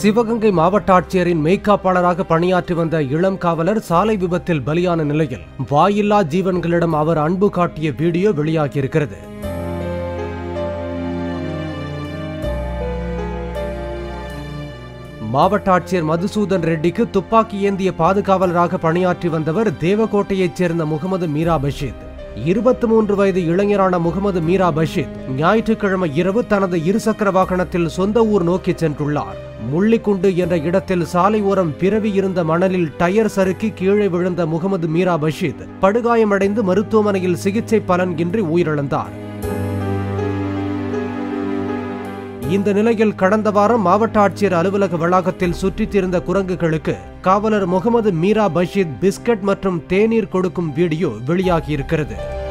சிவகங்கை மாவட்ட ஆட்சியரின் மெய்க்காப்பாளராக பணியாற்றி வந்த இளம் காவலர் சாலை விபத்தில் பலியான நிலையில் வாயில்லா ஜீவன்களிடம் அவர் அன்பு காட்டிய வீடியோ வெளியாகியிருக்கிறது மாவட்ட ஆட்சியர் மதுசூதன் ரெட்டிக்கு துப்பாக்கி ஏந்திய பாதுகாவலராக பணியாற்றி வந்தவர் தேவக்கோட்டையைச் சேர்ந்த முகமது மீரா பஷீத் இருபத்தி மூன்று வயது இளைஞரான முகமது மீரா பஷீத் ஞாயிற்றுக்கிழமை இரவு தனது இருசக்கர வாகனத்தில் சொந்த ஊர் நோக்கி சென்றுள்ளார் முள்ளிக்குண்டு என்ற இடத்தில் சாலை ஓரம் பிறவி இருந்த மணலில் டயர் சறுக்கி கீழே விழுந்த முகமது மீரா பஷீத் படுகாயமடைந்து மருத்துவமனையில் சிகிச்சை பலனின்றி உயிரிழந்தார் இந்த நிலையில் கடந்த வாரம் மாவட்ட ஆட்சியர் அலுவலக வளாகத்தில் சுற்றித் திரிந்த குரங்குகளுக்கு காவலர் முகமது மீரா பஷீத் பிஸ்கட் மற்றும் தேநீர் கொடுக்கும் வீடியோ வெளியாகியிருக்கிறது